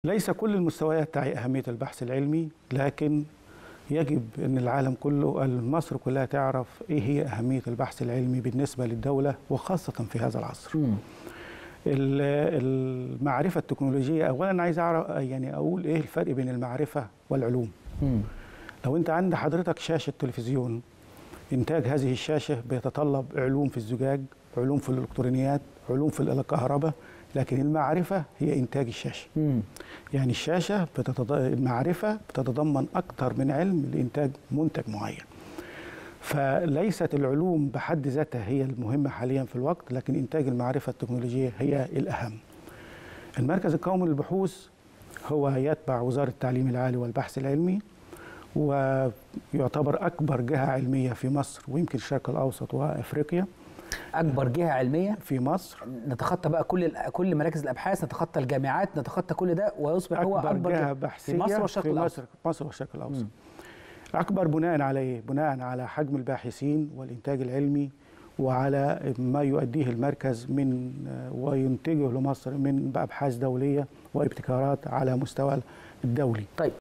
ليس كل المستويات تعي أهمية البحث العلمي لكن يجب أن العالم كله مصر كلها تعرف إيه هي أهمية البحث العلمي بالنسبة للدولة وخاصة في هذا العصر مم. ال- المعرفة التكنولوجية أولا عايز أعرف يعني أقول إيه الفرق بين المعرفة والعلوم مم. لو أنت عند حضرتك شاشة تلفزيون إنتاج هذه الشاشة بيتطلب علوم في الزجاج علوم في الإلكترونيات علوم في الكهرباء لكن المعرفة هي إنتاج الشاشة مم. يعني الشاشة بتتض... المعرفة بتتضمن أكثر من علم لإنتاج منتج معين فليست العلوم بحد ذاتها هي المهمة حاليا في الوقت لكن إنتاج المعرفة التكنولوجية هي الأهم المركز القومي للبحوث هو يتبع وزارة التعليم العالي والبحث العلمي ويعتبر أكبر جهة علمية في مصر ويمكن الشرق الأوسط وأفريقيا اكبر جهه علميه في مصر نتخطى بقى كل ال- كل مراكز الابحاث نتخطى الجامعات نتخطى كل ده ويصبح هو أكبر اكبر جهة جهة بحثية في مصر والشرق في الاوسط مصر, مصر والشرق الأوسط مم. أكبر بناء على إيه؟ بناء على حجم الباحثين والإنتاج العلمي وعلى ما يؤديه المركز من وينتجه لمصر من أبحاث دولية وابتكارات على مستوى الدولي طيب